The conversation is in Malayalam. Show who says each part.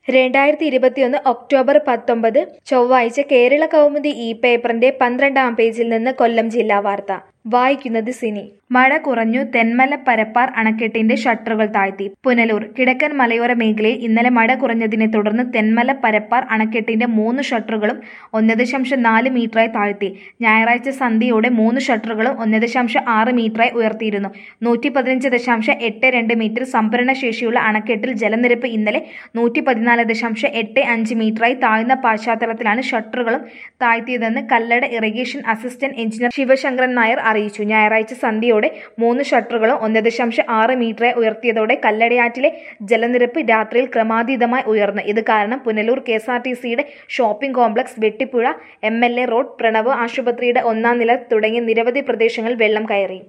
Speaker 1: രണ്ടായിരത്തി ഇരുപത്തിയൊന്ന് ഒക്ടോബർ പത്തൊമ്പത് ചൊവ്വാഴ്ച കേരള കൗമുദി ഇ പേപ്പറിന്റെ പന്ത്രണ്ടാം പേജിൽ നിന്ന് കൊല്ലം ജില്ലാ വാർത്ത വായിക്കുന്നത് സിനി മഴ കുറഞ്ഞു തെന്മല പരപ്പാർ അണക്കെട്ടിന്റെ ഷട്ടറുകൾ താഴ്ത്തി പുനലൂർ കിഴക്കൻ മലയോര മേഖലയിൽ ഇന്നലെ മഴ കുറഞ്ഞതിനെ തുടർന്ന് തെന്മല പരപ്പാർ അണക്കെട്ടിന്റെ മൂന്ന് ഷട്ടറുകളും ഒന്ന് ദശാംശം നാല് മീറ്ററായി താഴ്ത്തി ഞായറാഴ്ച സന്ധ്യയോടെ മൂന്ന് ഷട്ടറുകളും ഒന്ന് ദശാംശം ആറ് മീറ്ററായി ഉയർത്തിയിരുന്നു നൂറ്റി പതിനഞ്ച് ദശാംശം എട്ട് രണ്ട് മീറ്റർ സംഭരണ ശേഷിയുള്ള അണക്കെട്ടിൽ ജലനിരപ്പ് ഇന്നലെ നൂറ്റി പതിനാല് ദശാംശം എട്ട് അഞ്ച് മീറ്ററായി താഴ്ന്ന പശ്ചാത്തലത്തിലാണ് ഷട്ടറുകളും താഴ്ത്തിയതെന്ന് Kallada irrigation assistant engineer Sivasankaran Nair അറിയിച്ചു ഞായറാഴ്ച സന്ധ്യയോടെ മൂന്ന് ഷട്ടറുകളും ഒന്ന് ദശാംശം ആറ് മീറ്ററായി ഉയർത്തിയതോടെ കല്ലടയാറ്റിലെ ജലനിരപ്പ് രാത്രിയിൽ ക്രമാതീതമായി ഉയർന്നു ഇത് കാരണം Punalur K S R T സിയുടെ shopping complex Vettippuzha M L A road Pranav ആശുപത്രിയുടെ ഒന്നാം നില തുടങ്ങി നിരവധി പ്രദേശങ്ങളിൽ വെള്ളം കയറി